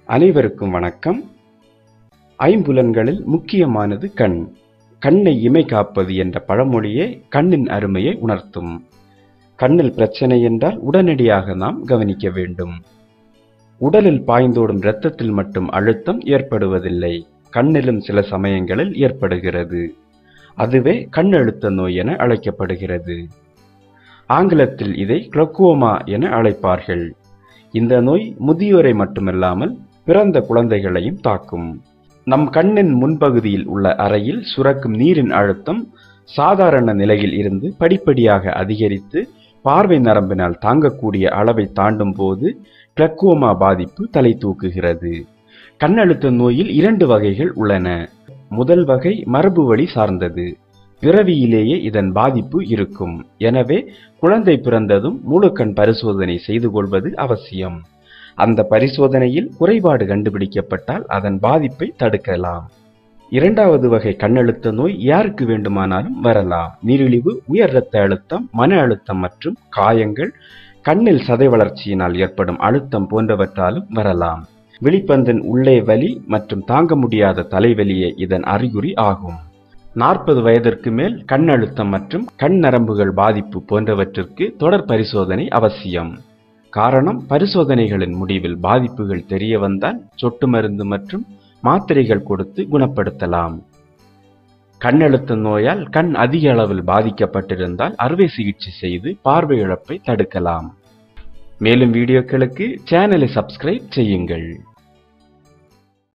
அனைவருக்கும் வணக்கம் ஐம்புலன்களில் முக்கியமானது கண் கண்ணை இமை காப்பது என்ற பழமொழியே கண்ணின் அருமையை உணர்த்தும் கண்ணில் பிரச்சனை என்றால் உடனடியாக நாம் கவனிக்க வேண்டும் உடலில் பாய்ந்தோடும் இரத்தத்தில் மட்டும் அழுத்தம் ஏற்படுவதில்லை கண்ணிலும் சில சமயங்களில் ஏற்படுகிறது அதுவே கண்ணழுத்த நோய் என அழைக்கப்படுகிறது ஆங்கிலத்தில் இதை கிளக்கோமா என அழைப்பார்கள் இந்த நோய் முதியோரை மட்டுமல்லாமல் பிறந்த குழந்தைகளையும் தாக்கும் நம் கண்ணின் முன்பகுதியில் உள்ள அறையில் சுரக்கும் நீரின் அழுத்தம் சாதாரண நிலையில் இருந்து படிப்படியாக அதிகரித்து பார்வை நரம்பினால் தாங்கக்கூடிய அளவை தாண்டும் போது கிளக்கோமா பாதிப்பு தலை தூக்குகிறது கண்ணழுத்த நோயில் இரண்டு வகைகள் உள்ளன முதல் வகை மரபு வழி சார்ந்தது பிறவியிலேயே இதன் பாதிப்பு இருக்கும் எனவே குழந்தை பிறந்ததும் முழுக்கண் பரிசோதனை செய்து கொள்வது அவசியம் அந்த பரிசோதனையில் குறைபாடு கண்டுபிடிக்கப்பட்டால் அதன் பாதிப்பை தடுக்கலாம் இரண்டாவது வகை கண்ணழுத்த நோய் யாருக்கு வேண்டுமானாலும் வரலாம் நீரிழிவு உயர் இரத்த அழுத்தம் மன அழுத்தம் மற்றும் காயங்கள் கண்ணில் சதை வளர்ச்சியினால் ஏற்படும் அழுத்தம் போன்றவற்றாலும் வரலாம் விழிப்பந்தின் உள்ளே வலி மற்றும் தாங்க முடியாத தலைவலியே இதன் அறிகுறி ஆகும் நாற்பது வயதிற்கு மேல் கண் அழுத்தம் மற்றும் கண் நரம்புகள் பாதிப்பு போன்றவற்றிற்கு தொடர் பரிசோதனை அவசியம் காரணம் பரிசோதனைகளின் முடிவில் பாதிப்புகள் தெரிய வந்தால் சொட்டு மருந்து மற்றும் மாத்திரைகள் கொடுத்து குணப்படுத்தலாம் கண்ணழுத்த நோயால் கண் அதிக அளவில் பாதிக்கப்பட்டிருந்தால் அறுவை சிகிச்சை செய்து பார்வை இழப்பை தடுக்கலாம் மேலும் வீடியோக்களுக்கு சேனலை சப்ஸ்கிரைப் செய்யுங்கள்